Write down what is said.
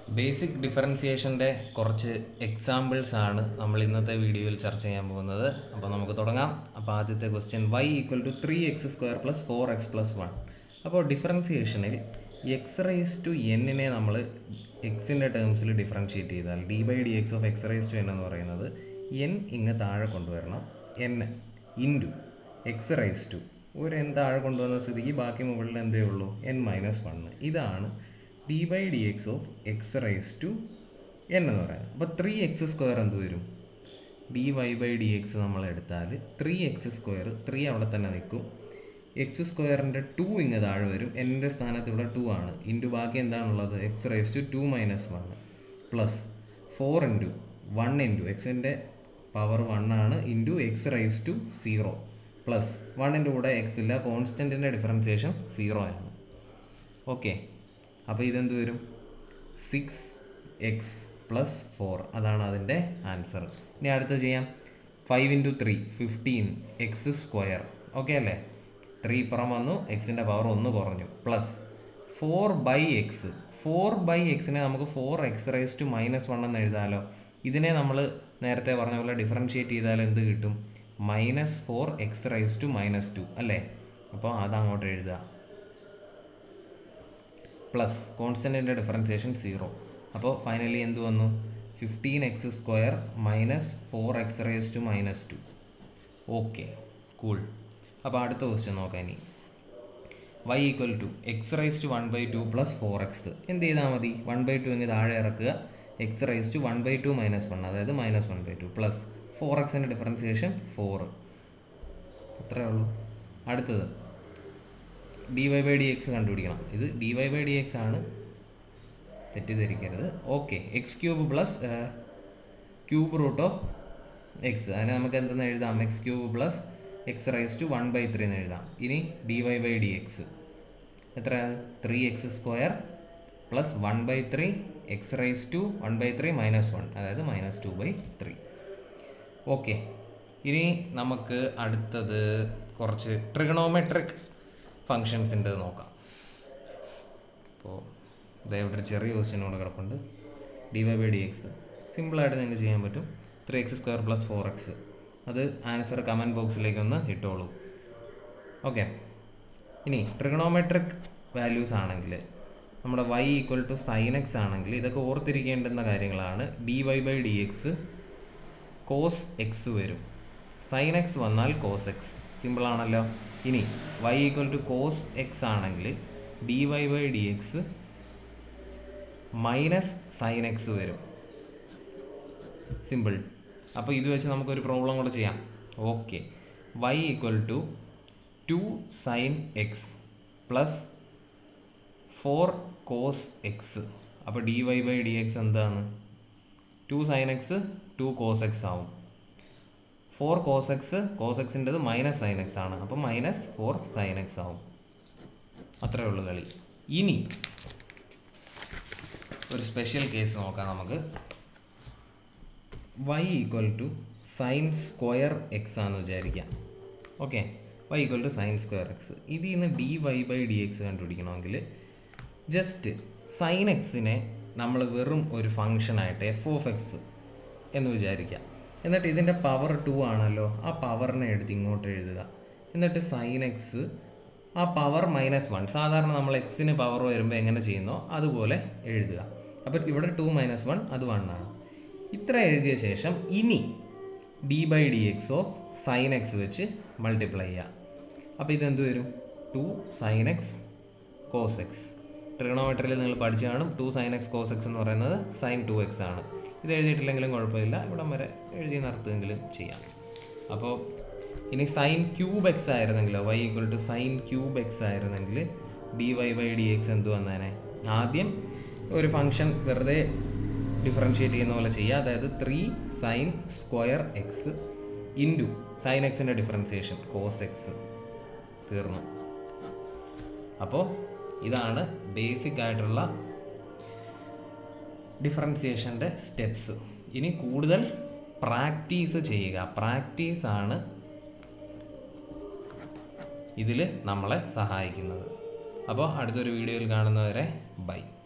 basic ഡിഫറൻസിയേഷൻ്റെ കുറച്ച് examples ആണ് നമ്മൾ ഇന്നത്തെ വീഡിയോയിൽ ചർച്ച ചെയ്യാൻ പോകുന്നത് അപ്പോൾ നമുക്ക് തുടങ്ങാം അപ്പോൾ ആദ്യത്തെ question y equal to three x square plus four x plus one അപ്പോൾ ഡിഫറൻസിയേഷനിൽ എക്സ് റൈസ് ടു എന്നിനെ നമ്മൾ എക്സിൻ്റെ ടേംസിൽ ഡിഫറൻഷിയേറ്റ് ചെയ്താൽ d by d x of x raise to n എന്ന് പറയുന്നത് എൻ ഇങ്ങ് താഴെ കൊണ്ടുവരണം n into x raise to ഒരു എൻ താഴെ കൊണ്ടുവന്ന സ്ഥിതിക്ക് ബാക്കി മുകളിൽ എന്തേ ഉള്ളൂ എൻ മൈനസ് വണ്ണ് ഇതാണ് d by d x of x raise to n എന്ന് പറയുന്നത് അപ്പോൾ ത്രീ എക്സ് സ്ക്വയർ എന്ത് വരും d y by d x നമ്മൾ എടുത്താൽ ത്രീ എക്സ് സ്ക്വയർ ത്രീ അവിടെ തന്നെ നിൽക്കും എക്സ് സ്ക്വയറിൻ്റെ ടു ഇങ്ങ് താഴെ വരും എൻ്റെ സ്ഥാനത്ത് ഇവിടെ ടു ആണ് ഇൻറ്റു ബാക്കി എന്താണുള്ളത് x raise to two minus one plus four into one into എക്സിൻ്റെ പവർ വൺ ആണ് into x raise to zero plus വണ്ണിൻ്റെ കൂടെ എക്സ് ഇല്ല കോൺസ്റ്റൻറ്റിൻ്റെ ഡിഫറൻസിയേഷൻ സീറോ ആണ് ഓക്കെ അപ്പോൾ ഇതെന്ത് വരും സിക്സ് എക്സ് പ്ലസ് ഫോർ അതാണ് അതിൻ്റെ ആൻസർ ഇനി അടുത്ത ചെയ്യാം five into three fifteen x square okay അല്ലേ ത്രീ പുറം വന്നു എക്സിൻ്റെ പവർ ഒന്ന് കുറഞ്ഞു plus four by x four by എക്സിനെ നമുക്ക് four x raise to minus one എന്ന് എഴുതാമല്ലോ ഇതിനെ നമ്മൾ നേരത്തെ പറഞ്ഞ പോലെ ഡിഫറൻഷിയേറ്റ് ചെയ്താൽ എന്ത് കിട്ടും minus four x raise to minus two അല്ലേ അപ്പോൾ അതങ്ങോട്ട് എഴുതുക പ്ലസ് കോൺസ്റ്റൻറ്റിൻ്റെ ഡിഫറൻസിയേഷൻ സീറോ അപ്പോൾ ഫൈനലി എന്ത് വന്നു fifteen x square minus four x raise to minus two okay cool അപ്പോൾ അടുത്ത ക്വസ്റ്റ്യൻ നോക്കാം ഇനി y equal to x raise to one by two plus four x എന്ത് ചെയ്താൽ മതി വൺ ബൈ ടു ഇങ്ങ് താഴെ ഇറക്കുക x raise to one by two minus one അതായത് minus one by two plus four എക്സിൻ്റെ ഡിഫറൻസിയേഷൻ ഫോർ അത്രയേ ഉള്ളൂ അടുത്തത് d y by d x കണ്ടുപിടിക്കണം ഇത് d y by d x ആണ് തെറ്റിദ്ധരിക്കരുത് okay x cube plus cube root of x അതിനെ നമുക്ക് എന്തെന്ന് എഴുതാം x cube plus x raise to one by three എന്ന് എഴുതാം ഇനി d y by d x എത്ര three x square plus one by three x raise to one by three minus one അതായത് minus two by three okay ഇനി നമുക്ക് അടുത്തത് കുറച്ച് trigonometric ഫങ്ഷൻസിൻ്റെ നോക്കാം അപ്പോൾ ദയവിട്ട് ഒരു ചെറിയ ക്വസ്റ്റ്യൻ കൂടെ കിടപ്പുണ്ട് d y by d x സിമ്പിളായിട്ട് നിങ്ങൾക്ക് ചെയ്യാൻ പറ്റും three x square plus four x അത് ആൻസർ കമൻറ്റ് ബോക്സിലേക്ക് ഒന്ന് ഇട്ടോളൂ ഓക്കെ ഇനി ട്രിഗണോമെട്രിക് വാല്യൂസ് ആണെങ്കിൽ നമ്മുടെ y equal to sine x ആണെങ്കിൽ ഇതൊക്കെ ഓർത്തിരിക്കേണ്ടുന്ന കാര്യങ്ങളാണ് d y by d x cos x വരും സൈൻ എക്സ് വന്നാൽ കോസ് എക്സ് സിമ്പിളാണല്ലോ ഇനി y equal to cos x ആണെങ്കിൽ d y by d x minus sine x വരും സിമ്പിൾ അപ്പോൾ ഇത് വെച്ച് നമുക്കൊരു പ്രോബ്ലം കൂടെ ചെയ്യാം okay y equal to two sine x plus four cos x അപ്പോൾ d y by d x എന്താണ് two sine x two cos x ആവും ഫോർ കോസ് എക്സ് കോസ് എക്സിൻ്റെത് മൈനസ് സൈൻ എക്സ് ആണ് അപ്പോൾ മൈനസ് ഫോർ സൈൻ എക്സ് ആവും അത്രേ ഉള്ളൂ കളി ഇനി ഒരു സ്പെഷ്യൽ കേസ് നോക്കാം നമുക്ക് y equal to sine square x ആണെന്ന് വിചാരിക്കാം okay y equal to sine square x ഇതിൽ നിന്ന് d y by d x കണ്ടുപിടിക്കണമെങ്കിൽ ജസ്റ്റ് സൈൻ എക്സിനെ നമ്മൾ വെറും ഒരു ഫങ്ഷനായിട്ട് എഫ് ഓഫ് എക്സ് എന്ന് വിചാരിക്കാം എന്നിട്ട് ഇതിൻ്റെ പവർ ടു ആണല്ലോ ആ പവറിനെ എടുത്ത് ഇങ്ങോട്ട് എഴുതുക എന്നിട്ട് സൈൻ എക്സ് ആ പവർ മൈനസ് വൺ സാധാരണ നമ്മൾ എക്സിന് പവർ വരുമ്പോൾ എങ്ങനെ ചെയ്യുന്നോ അതുപോലെ എഴുതുക അപ്പോൾ ഇവിടെ ടു മൈനസ് വൺ അത് വൺ ആണ് ഇത്ര എഴുതിയ ശേഷം ഇനി d by d x of sine x വെച്ച് മൾട്ടിപ്ലൈ ചെയ്യുക അപ്പോൾ ഇതെന്ത് വരും two sine x cos x ട്രിഗണോമെട്രിയിൽ നിങ്ങൾ പഠിച്ചു കാണും two sine x cos x എന്ന് പറയുന്നത് സൈൻ ടു എക്സ് ആണ് ഇത് എഴുതിയിട്ടില്ലെങ്കിലും കുഴപ്പമില്ല ഇവിടം വരെ എഴുതി നടത്തുമെങ്കിലും ചെയ്യാം അപ്പോൾ ഇനി സൈൻ ക്യൂബ് എക്സ് ആയിരുന്നെങ്കിലോ y equal to sine cube x ആയിരുന്നെങ്കിൽ d y by d x എന്ത് വന്നേനെ ആദ്യം ഒരു ഫംഗ്ഷൻ വെറുതെ ഡിഫറൻഷിയേറ്റ് ചെയ്യുന്ന പോലെ ചെയ്യുക അതായത് three sine square x into sine എക്സിൻ്റെ ഡിഫറൻസിയേഷൻ കോസ് എക്സ് തീർന്നു അപ്പോൾ ഇതാണ് ബേസിക് ആയിട്ടുള്ള ഡിഫറൻസിയേഷൻ്റെ സ്റ്റെപ്സ് ഇനി കൂടുതൽ പ്രാക്ടീസ് ചെയ്യുക പ്രാക്ടീസ് ആണ് ഇതിൽ നമ്മളെ സഹായിക്കുന്നത് അപ്പോൾ അടുത്തൊരു വീഡിയോയിൽ കാണുന്നവരെ ബൈ